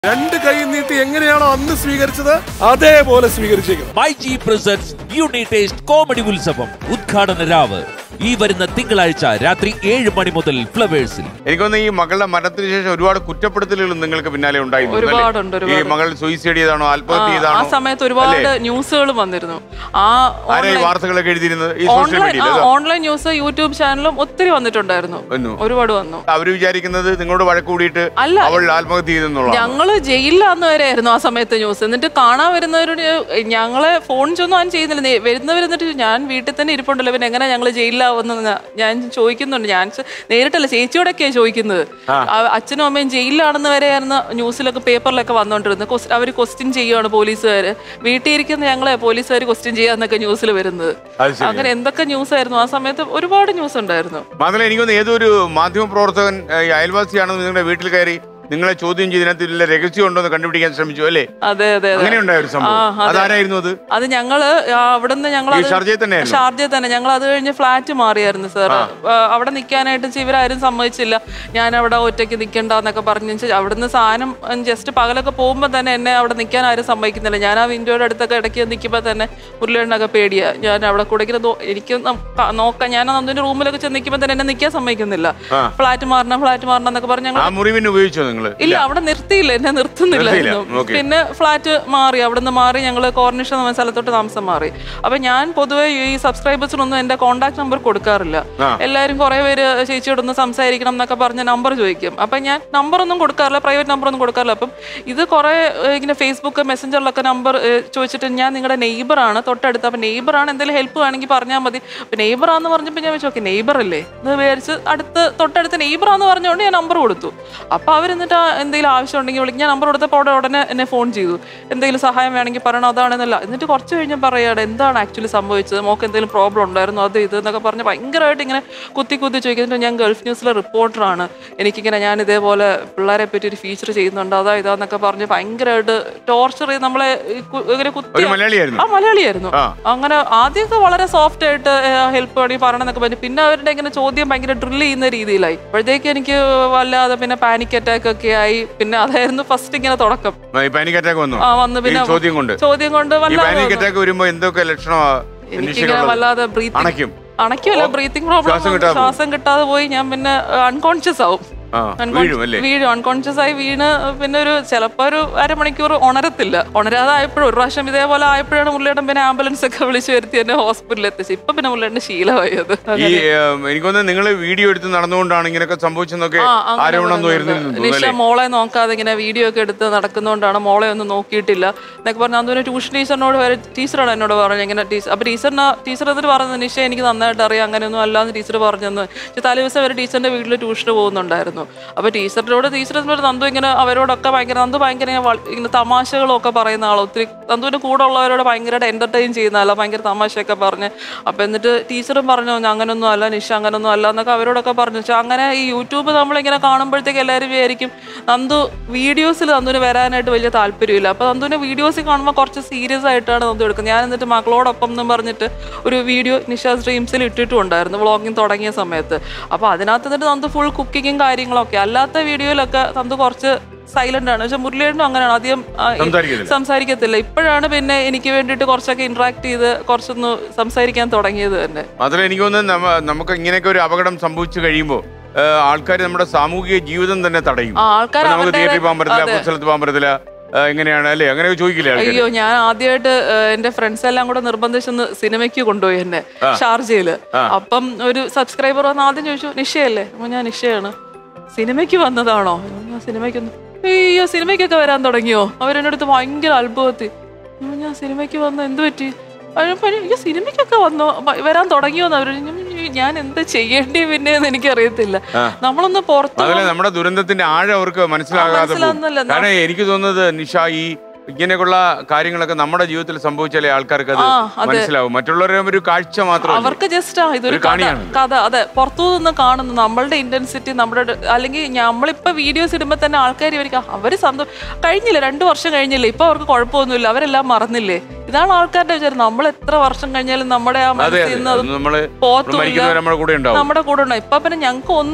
രണ്ട് കൈ നീട്ടി എങ്ങനെയാണോ അന്ന് സ്വീകരിച്ചത് അതേപോലെ സ്വീകരിച്ചേക്കുന്നു my G presence beauty taste comedy ഉത്സവം ഉദ്ഘാടന രാവ് ഈ വരുന്ന തിങ്കളാഴ്ച രാത്രി ഏഴ് മണി മുതൽ ഫ്ലവേഴ്സിൽ എനിക്കൊന്ന് ഈ മകളുടെ മരണത്തിന് ശേഷം ഒരുപാട് കുറ്റപ്പെടുത്തലുകൾ നിങ്ങൾക്ക് പിന്നാലെ ഉണ്ടായിരുന്നു അല്ലേ? ഒരുപാടുണ്ട്, ഈ ഒരുപാട്. മകൾ സൂയിസൈഡ് ചെയ്താണോ ആ, ആത്മഹത്യ ആ ചെയ്താണോ സമയത്ത് ഒരുപാട് അല്ലേ? ന്യൂസുകളും വന്നിരുന്നു ആ ആരാ ഈ ഓൺലൈൻ വാർത്തകളൊക്കെ എഴുതിയിരുന്നത് ഈ സോഷ്യൽ ഓൺലൈൻ ആ, മീഡിയയിൽ ഓൺലൈൻ ന്യൂസ് യൂട്യൂബ് ചാനലും ഒത്തിരി വന്നിട്ടുണ്ടായിരുന്നു വന്നു. ഒരുപാട് വന്നു അവര് വിചാരിക്കുന്നത് നിങ്ങളോട് വഴക്ക് കൂടിയിട്ട് അല്ല. അവൾ ആത്മഹത്യ ചെയ്തെന്നുള്ളതാണ് ഞങ്ങള് ജയിലിലാന്ന് വരെ ആയിരുന്നു ആ സമയത്ത് ന്യൂസ് എന്നിട്ട് കാണാൻ വരുന്നവരോട് ഞങ്ങളെ ഫോൺ ചൊന്നും ആരും ചെയ്യുന്നില്ല നേ- വരുന്നവർ എന്നിട്ട് ഞാൻ വീട്ടിൽ തന്നെ ഇരിപ്പുണ്ടല്ലോ പിന്നെ എങ്ങനെ ഞങ്ങൾ ജയിലിലാവുന്ന ഞാൻ ചോദിക്കുന്നുണ്ട് ഞാൻ ചെ- നേരിട്ടല്ല ചേച്ചിയോടൊക്കെയാണ് ചോദിക്കുന്നത് ആ- അച്ഛനും അമ്മയും ജയിലിലാണെന്ന് വരെ ആയിരുന്നു ന്യൂസിലൊക്കെ പേപ്പറിലൊക്കെ വന്നോണ്ടിരുന്നത് അവർ ക്വസ്റ്റ്യൻ ചെയ്യുകയാണ് പോലീസുകാർ വീട്ടിൽ ഇരിക്കുന്ന ഞങ്ങളെ പോലീസുകാർ ക്വസ്റ്റ്യൻ ചെയ്യാന്നൊക്കെ ന്യൂസിൽ വരുന്നത് അത് ശരി. അങ്ങനെ എന്തൊക്കെ ന്യൂസ് ആയിരുന്നു ആ സമയത്ത് ഒരുപാട് ന്യൂസ് ഉണ്ടായിരുന്നു മാത്രമല്ല എനിക്കൊന്ന് ഏതൊരു മാധ്യമ പ്രവർത്തകൻ ഏഹ്, ഈ അയൽവാസിയാണെന്ന് നിങ്ങളുടെ വീട്ടിൽ കയറി നിങ്ങളെ ചോദ്യം ചെയ്തതിനകത്ത് വല്ല രഹസ്യം ഉണ്ടോ എന്ന് കണ്ടുപിടിക്കാൻ ശ്രമിച്ചു അല്ലേ അതെ അതെ അതെ അങ്ങനെ ഉണ്ടായ ഒരു സംഭവം ആ, അതെ. അതാരായിരുന്നു അത് അത് ഞങ്ങള് ആ, അവിടുന്ന് ഞങ്ങൾ ഈ ഷാർജയിൽ തന്നെയായിരുന്നോ? ഷാർജയിൽ തന്നെ ഞങ്ങൾ അത് കഴിഞ്ഞ് ഫ്ലാറ്റ് മാറിയായിരുന്നു സാർ അവിടെ നിൽക്കാനായിട്ട് ചെ- ഇവരാരും സമ്മതിച്ചില്ല ഞാൻ അവിടെ ഒറ്റയ്ക്ക് നിൽക്കണ്ടെന്നൊക്കെ പറഞ്ഞു വെച്ചാൽ അവിടുന്ന് സാധനം ജസ്റ്റ് പകലൊക്കെ പോകുമ്പോൾ തന്നെ എന്നെ അവിടെ നിൽക്കാൻ ആരും സമ്മതിക്കുന്നില്ല ഞാൻ ആ വിൻഡോയുടെ അടുത്തൊക്കെ ഇടയ്ക്ക് നിൽക്കുമ്പോൾ തന്നെ മുരളിയണ്ണൊക്കെ പേടിയാ ഞാൻ അവിടെ കൂടെ ഇങ്ങനെ നോ- എനിക്ക് നം- ക- നോക്കാം ഞാൻ നന്ദുവിന്റെ റൂമിലൊക്കെ ചെന്ന് നിൽക്കുമ്പോൾ തന്നെ എന്നെ നിൽക്കാൻ സമ്മതിക്കുന്നില്ല ഫ്ലാറ്റ് മാറണം ഫ്ലാറ്റ് മാറണം എന്നൊക്കെ പറഞ്ഞ് ഞങ്ങൾ ആ മുറിവിന് ഉപയോഗിച്ചോ നിങ്ങൾ ഇല്ല അവിടെ നിർത്തിയില്ല എന്നെ നിർത്തുന്നില്ലായിരുന്നു നിർത്തിയില്ല, ഓക്കേ. പിന്നെ ഫ്ലാറ്റ് മാറി അവിടുന്ന് മാറി ഞങ്ങൾ കോർണിഷൻ എന്ന സ്ഥലത്തോട്ട് താമസം മാറി അപ്പൊ ഞാൻ പൊതുവെ ഈ സബ്സ്ക്രൈബേഴ്സിനൊന്നും എന്റെ കോൺടാക്ട് നമ്പർ കൊടുക്കാറില്ല ആ. എല്ലാവരും കുറെ പേര് ചേച്ചിയോടൊന്ന് സംസാരിക്കണം എന്നൊക്കെ പറഞ്ഞ് നമ്പർ ചോദിക്കും അപ്പൊ ഞാൻ നമ്പർ ഒന്നും കൊടുക്കാറില്ല പ്രൈവറ്റ് നമ്പർ ഒന്നും കൊടുക്കാറില്ല അപ്പം ഇത് കുറെ ഏഹ്, ഇങ്ങനെ ഫേസ്ബുക്ക് മെസ്സഞ്ചറിലൊക്കെ നമ്പർ ചോദിച്ചിട്ട് ഞാൻ നിങ്ങളുടെ നെയ്ബറാണ് തൊട്ടടുത്ത് അപ്പൊ നെയ്ബറാണ് എന്തെങ്കിലും ഹെൽപ്പ് വേണമെങ്കിൽ പറഞ്ഞാൽ മതി അപ്പൊ നെയ്ബറാന്ന് പറഞ്ഞപ്പോൾ ഞാൻ വെച്ചു ഓക്കെ നെയ്ബർ അല്ലേ എന്ന് വിചാരിച്ച് അടുത്ത് തൊട്ടടുത്ത് നെയ്ബറാന്ന് പറഞ്ഞുകൊണ്ട് ഞാൻ നമ്പർ കൊടുത്തു അപ്പൊ അവരെന്നിട്ട് ആ എന്തെങ്കിലും ആവശ്യം ഉണ്ടെങ്കിൽ വിളിക്കും ഞാൻ നമ്പർ കൊടുത്തപ്പോൾ അവിടെ ഉടനെ എന്നെ ഫോൺ ചെയ്തു എന്തെങ്കിലും സഹായം വേണമെങ്കിൽ പറയണം അതാണെന്നല്ല എന്നിട്ട് കുറച്ച് കഴിഞ്ഞ് പറയാണ് എന്താണ് ആക്ച്വലി സംഭവിച്ചത് മോക്ക് എന്തെങ്കിലും പ്രോബ്ലം ഉണ്ടായിരുന്നു അത് ഇത് എന്നൊക്കെ പറഞ്ഞ് ഭയങ്കരമായിട്ട് ഇങ്ങനെ കുത്തി കുത്തി ചോദിക്കുന്നുണ്ട് ഞാൻ ഗൾഫ് ന്യൂസിലെ റിപ്പോർട്ടറാണ് എനിക്കിങ്ങനെ ഞാൻ ഇതേപോലെ പിള്ളേരെ പറ്റി ഒരു ഫീച്ചർ ചെയ്യുന്നുണ്ട് അതാ ഇതാന്നൊക്കെ പറഞ്ഞ് ഭയങ്കരമായിട്ട് ടോർച്ചർ ചെയ്ത് നമ്മളെ ഈ കു- ഇങ്ങനെ കുത്തി ഒരു മലയാളിയായിരുന്നു ആ മലയാളിയായിരുന്നു ആ. അങ്ങനെ ആദ്യമൊക്കെ വളരെ സോഫ്റ്റ് ആയിട്ട് ഹെൽപ്പ് വേണമെങ്കിൽ പറയണം എന്നൊക്കെ പറഞ്ഞു പിന്നെ അവരുടെ ഇങ്ങനെ ചോദ്യം ഭയങ്കര ഡ്രിൽ ചെയ്യുന്ന രീതിയിലായി അപ്പോഴത്തേക്ക് എനിക്ക് വല്ലാതെ പിന്നെ പാനിക് അറ്റാക്ക് ഒക്കെ ആയി പിന്നെ അതായിരുന്നു ഫസ്റ്റ് ഇങ്ങനെ തുടക്കം പാനിക് അറ്റാക്ക് വന്നു ആ വന്ന് ഈ പിന്നെ ചോദ്യം കൊണ്ട് ചോദ്യം കൊണ്ട് ഈ വല്ലാതെ പാനിക് വന്നു. അറ്റാക്ക് വരുമ്പോ എന്തൊക്കെ ലക്ഷണമാ എനിക്കിങ്ങനെ അന്വേഷിക്കാനുള്ളത്? വല്ലാതെ ബ്രീത്തിങ് അണയ്ക്കും അണയ്ക്കുമല്ല ബ്രീത്തിങ് പ്രോബ്ലം ശ്വാസം കിട്ടാതെ ശ്വാസം കിട്ടാതെ പോയി ഞാൻ പിന്നെ അൺകോൺഷ്യസ് ആവും ആ Unconscious- വീഴും അല്ലേ വീഴും അൺകോൺഷ്യസ് ആയി വീണ് പിന്നെ ഒരു ചിലപ്പോ ഒരു അരമണിക്കൂർ ഉണരത്തില്ല ഉണരാതെ ആയപ്പോഴും ഒരു പ്രാവശ്യം ഇതേപോലെ ആയപ്പോഴാണ് മുള്ളിയേട്ടൻ പിന്നെ ആംബുലൻസ് ഒക്കെ വിളിച്ചു വരുത്തി എന്നെ ഹോസ്പിറ്റലിൽ എത്തിച്ചു ഇപ്പൊ പിന്നെ മുള്ളിയേട്ടൻ ശീലമായി അത് ഈ ഏം, എനിക്കൊന്ന് നിങ്ങൾ വീഡിയോ എടുത്ത് നടന്നുകൊണ്ടാണ് ഇങ്ങനെയൊക്കെ സംഭവിച്ചെന്നൊക്കെ ആ, അങ്ങനെ ആരോപണം പറയുന്നുണ്ട്. ഉയർന്നിരുന്നു നിഷ അല്ലേ മോളെ നോക്കാതെ ഇങ്ങനെ വീഡിയോ ഒക്കെ എടുത്ത് നടക്കുന്നതുകൊണ്ടാണ് മോളെ ഒന്നും നോക്കിയിട്ടില്ല എന്നൊക്കെ പറഞ്ഞു അതൊരു ട്യൂഷൻ ടീച്ചറിനോട് വരെ ടീച്ചറാണ് എന്നോട് പറഞ്ഞത് ഇങ്ങനെ ടീച്ചർ അപ്പൊ ടീച്ചറിന് ടീച്ചർ എന്നിട്ട് പറഞ്ഞത് നിഷ എനിക്ക് നന്നായിട്ട് അറിയാം അങ്ങനെയൊന്നും അല്ലാന്ന് ടീച്ചർ പറഞ്ഞെന്ന് പക്ഷെ തലേ ദിവസം വരെ ടീച്ചറിന്റെ വീട്ടിൽ ട്യൂഷന് പോകുന്നുണ്ടായിരുന്നു അപ്പൊ ടീച്ചറിനോട് ടീച്ചർ എന്നിട്ട് നന്ദു ഇങ്ങനെ അവരോടൊക്കെ ഭയങ്കര നന്ദു ഭയങ്കര ഇങ്ങനെ വള- ഇങ്ങനെ തമാശകളും ഒക്കെ പറയുന്ന ആളോ ഒത്തിരി നന്ദുവിന്റെ കൂടെ ഉള്ളവരോട് ഭയങ്കരമായിട്ട് എന്റർടൈൻ ചെയ്യുന്ന ആളാ ഭയങ്കര തമാശയൊക്കെ പറഞ്ഞ് അപ്പൊ എന്നിട്ട് ടീച്ചറും പറഞ്ഞു "ഞാൻ അങ്ങനൊന്നും അല്ല നിഷ അങ്ങനൊന്നും അല്ല എന്നൊക്കെ അവരോടൊക്കെ പറഞ്ഞു പക്ഷെ അങ്ങനെ ഈ യൂട്യൂബ് നമ്മളിങ്ങനെ കാണുമ്പോഴത്തേക്ക് എല്ലാവരും വിചാരിക്കും നന്ദു വീഡിയോസിൽ നന്ദുവിന് വരാനായിട്ട് വലിയ താല്പര്യമില്ല അപ്പൊ നന്ദുവിനെ വീഡിയോസിൽ കാണുമ്പോൾ കുറച്ച് സീരിയസ് ആയിട്ടാണ് നന്ദു എടുക്കുന്നത് ഞാൻ എന്നിട്ട് മക്കളോടൊപ്പം എന്നും പറഞ്ഞിട്ട് ഒരു വീഡിയോ നിഷാസ് ഡ്രീംസിൽ ഇട്ടിട്ടുണ്ടായിരുന്നു വ്ളോഗിങ് തുടങ്ങിയ സമയത്ത് അപ്പൊ അതിനകത്ത് എന്നിട്ട് നന്ദു ഫുൾ കുക്കിങ്ങും കാര്യങ്ങളൊക്കെ അല്ലാത്ത വീഡിയോയിലൊക്കെ നന്ദു കുറച്ച് സൈലന്റ് ആണ് പക്ഷെ മുരളിയേട്ടനും അങ്ങനെയാണ് ആദ്യം ആ, ഈ- സംസാരിക്കത്തില്ല. സംസാരിക്കത്തില്ല ഇപ്പോഴാണ് പിന്നെ എനിക്ക് വേണ്ടിയിട്ട് കുറച്ചൊക്കെ ഇന്ററാക്ട് ചെയ്ത് കുറച്ചൊന്ന് സംസാരിക്കാൻ തുടങ്ങിയത് തന്നെ മാത്രമല്ല എനിക്ക് തോന്നുന്നു നമ്മ- നമുക്ക് ഇങ്ങനെയൊക്കെ ഒരു അപകടം സംഭവിച്ചു കഴിയുമ്പോൾ ആൾക്കാർ നമ്മുടെ സാമൂഹിക ജീവിതം തന്നെ തടയും ആ, ആൾക്കാർ അപ്പൊ നമുക്ക് അവരുടെ- തിയേറ്ററിൽ പോകാൻ പറ്റില്ല അതെ. പൊതു സ്ഥലത്ത് പോകാൻ പറ്റില്ല ആ, എങ്ങനെയാണ് അല്ലേ അങ്ങനെയൊക്കെ ചോദിക്കില്ലേ ആൾക്കാർ അയ്യോ ഞാൻ ആദ്യമായിട്ട് എന്റെ ഫ്രണ്ട്സ് എല്ലാം കൂടെ നിർബന്ധിച്ചൊന്ന് സിനിമയ്ക്ക് കൊണ്ടുപോയി എന്നെ ഷാർജയില് അപ്പം ഒരു സബ്സ്ക്രൈബർ വന്ന് ആദ്യം ചോദിച്ചു നിഷയല്ലേ അപ്പൊ ഞാൻ നിഷയാണ് സിനിമയ്ക്ക് വന്നതാണോ ഞാൻ സിനിമയ്ക്കൊന്ന് അയ്യോ സിനിമയ്ക്കൊക്കെ വരാൻ തുടങ്ങിയോ അവരെന്റെ അടുത്ത് ഭയങ്കര അത്ഭുതത്തി അപ്പൊ ഞാൻ സിനിമയ്ക്ക് വന്ന എന്ത് പറ്റി അപ്പൊ അയ്യോ സിനിമയ്ക്കൊക്കെ വന്നോ വ- വരാൻ തുടങ്ങിയോന്ന് അവര് ഞാൻ- ഞാൻ എന്താ ചെയ്യേണ്ടി പിന്നെ എന്ന് എനിക്കറിയത്തില്ല നമ്മളൊന്ന് പുറത്ത് അതല്ല നമ്മുടെ ദുരന്തത്തിന്റെ ആഴം അവർക്ക് മനസ്സിലാകാതെ പോകും. മനസ്സിലാകുന്നില്ല. കാരണം എനിക്ക് തോന്നുന്നത് നിഷ ഈ ഇങ്ങനെയൊക്കെയുള്ള കാര്യങ്ങളൊക്കെ നമ്മുടെ ജീവിതത്തിൽ സംഭവിച്ചാലേ ആൾക്കാർക്ക് അത് ആ, അതെ. മനസ്സിലാവും മറ്റുള്ളവരെ ഒരു കാഴ്ച മാത്രമല്ല അവർക്ക് ജസ്റ്റ് ഇതൊരു ഒരു കഥ കാണിയാണ്. കഥ അതെ പുറത്തു നിന്ന് കാണുന്നു നമ്മളുടെ ഇന്റൻസിറ്റി നമ്മുടെ ഡ- അല്ലെങ്കിൽ നമ്മളിപ്പോ വീഡിയോസ് ഇടുമ്പോ തന്നെ ആൾക്കാർ ഇവർക്ക് അവര് സന്തോഷം കഴിഞ്ഞില്ലേ രണ്ടു വർഷം കഴിഞ്ഞില്ലേ ഇപ്പൊ അവർക്ക് കുഴപ്പമൊന്നുമില്ല അവരെല്ലാം മറന്നില്ലേ ഇതാണ് ആൾക്കാരുടെ വിചാരം നമ്മൾ എത്ര വർഷം കഴിഞ്ഞാലും നമ്മുടെ ആ അതെ മനസ്സിൽ അതെ നിന്ന് അത് അത് നമ്മള് പോത്തുമില്ല മരിക്കുന്നവർ നമ്മുടെ കൂടെ ഉണ്ടാവും നമ്മുടെ കൂടെ ഉണ്ടാവും ഇപ്പൊ പിന്നെ ഞങ്ങൾക്ക് ഒന്നും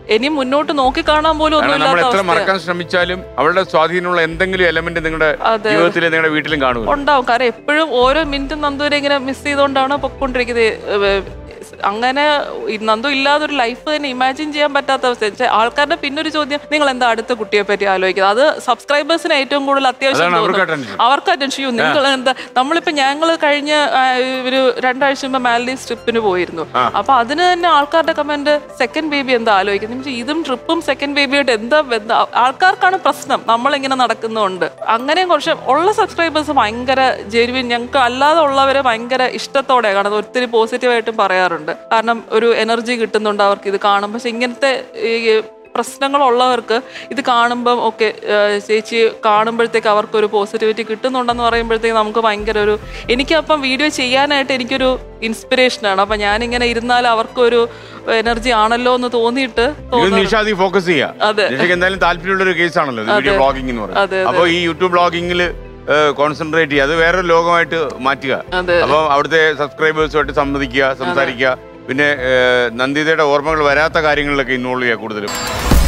ഇനി മുന്നോട്ട് നോക്കി കാണാൻ പോലും ഒന്നും കാരണം നമ്മൾ ഇല്ലാത്ത എത്ര അവസ്ഥ മറക്കാൻ ശ്രമിച്ചാലും അവളുടെ സ്വാധീനമുള്ള എന്തെങ്കിലും എലമെന്റ് നിങ്ങളുടെ അതെ. ജീവിതത്തിൽ നിങ്ങളുടെ വീട്ടിലും കാണുമല്ലോ ഉണ്ടാവും കാരണം എപ്പോഴും ഓരോ മിനിറ്റും നന്ദുവിനെ ഇങ്ങനെ മിസ് ചെയ്തുകൊണ്ടാണ് പൊക്കോണ്ടിരിക്കുന്നത് ഏഹ് അങ്ങനെ ഈ നന്ദു ഇല്ലാതെ ഒരു ലൈഫ് തന്നെ ഇമാജിൻ ചെയ്യാൻ പറ്റാത്ത അവസ്ഥ വെച്ചാ ആൾക്കാരുടെ പിന്നെ ഒരു ചോദ്യം നിങ്ങൾ എന്താ അടുത്ത കുട്ടിയെ പറ്റി ആലോചിക്കുന്നത് അത് സബ്സ്ക്രൈബേഴ്സിന് ഏറ്റവും കൂടുതൽ അത്യാവശ്യം അതാണ് അവർക്ക് തോന്നുന്നത്. attention. അവർക്ക് അറ്റൻഷൻ ചെയ്യും നിങ്ങൾ എന്താ നമ്മളിപ്പോ ഞങ്ങൾ കഴിഞ്ഞ ആ, ഒരു രണ്ടാഴ്ച മുമ്പ് മാലഡീവ്സ് ട്രിപ്പിന് പോയിരുന്നു അപ്പൊ അതിന് തന്നെ ആൾക്കാരുടെ കമന്റ് സെക്കൻഡ് ബേബി എന്താ ആലോചിക്കുന്നത് എന്ന് വെച്ചാ ഇതും ട്രിപ്പും സെക്കൻഡ് ബേബിയായിട്ട് എന്താ ബന്ധം ആൾക്കാർക്കാണ് പ്രശ്നം നമ്മളിങ്ങനെ നടക്കുന്നുണ്ട് അങ്ങനെയും കുറച്ച് ഉള്ള സബ്സ്ക്രൈബേഴ്സ് ഭയങ്കര ജെനുവിൻ ഞങ്ങൾക്ക് അല്ലാതെ ഉള്ളവരെ ഭയങ്കര ഇഷ്ടത്തോടെ കാണുന്നത് ഒത്തിരി പോസിറ്റീവായിട്ടും പറയാറുണ്ട് കാരണം ഒരു എനർജി കിട്ടുന്നുണ്ട് അവർക്ക് ഇത് കാണും പക്ഷെ ഇങ്ങനത്തെ ഈ പ്രശ്നങ്ങളുള്ളവർക്ക് ഇത് കാണുമ്പം ഓക്കെ ചേച്ചി കാണുമ്പോഴത്തേക്ക് അവർക്കൊരു പോസിറ്റിവിറ്റി കിട്ടുന്നുണ്ടെന്ന് പറയുമ്പോഴത്തേക്ക് നമുക്ക് ഭയങ്കര ഒരു എനിക്കപ്പം വീഡിയോ ചെയ്യാനായിട്ട് എനിക്കൊരു ഇൻസ്പിറേഷനാണ് അപ്പം ഞാനിങ്ങനെ ഇരുന്നാൽ അവർക്കൊരു എനർജി ആണല്ലോ എന്ന് തോന്നിയിട്ട് ഇത് തോന്നുന്നു നിഷാദി ഫോക്കസ് ചെയ്യാം അതെ. നിഷയ്ക്ക് എന്തായാലും താല്പര്യമുള്ള ഒരു കേസാണല്ലോ വീഡിയോ ബ്ലോഗിംഗ് എന്ന് അതെ, പറയുന്നത് അതെ. അപ്പോൾ ഈ യൂട്യൂബ് ബ്ലോഗിംഗിൽ കോൺസെൻട്രേറ്റ് ചെയ്യുക അത് വേറൊരു ലോകമായിട്ട് മാറ്റുക അതെ. അപ്പോൾ അവിടുത്തെ സബ്സ്ക്രൈബേഴ്സുമായിട്ട് സംവദിക്കുക സംസാരിക്കുക പിന്നെ ഏഹ്, നന്ദിതയുടെ ഓർമ്മകൾ വരാത്ത കാര്യങ്ങളിലൊക്കെ ഇൻവോൾവ് ചെയ്യുക കൂടുതലും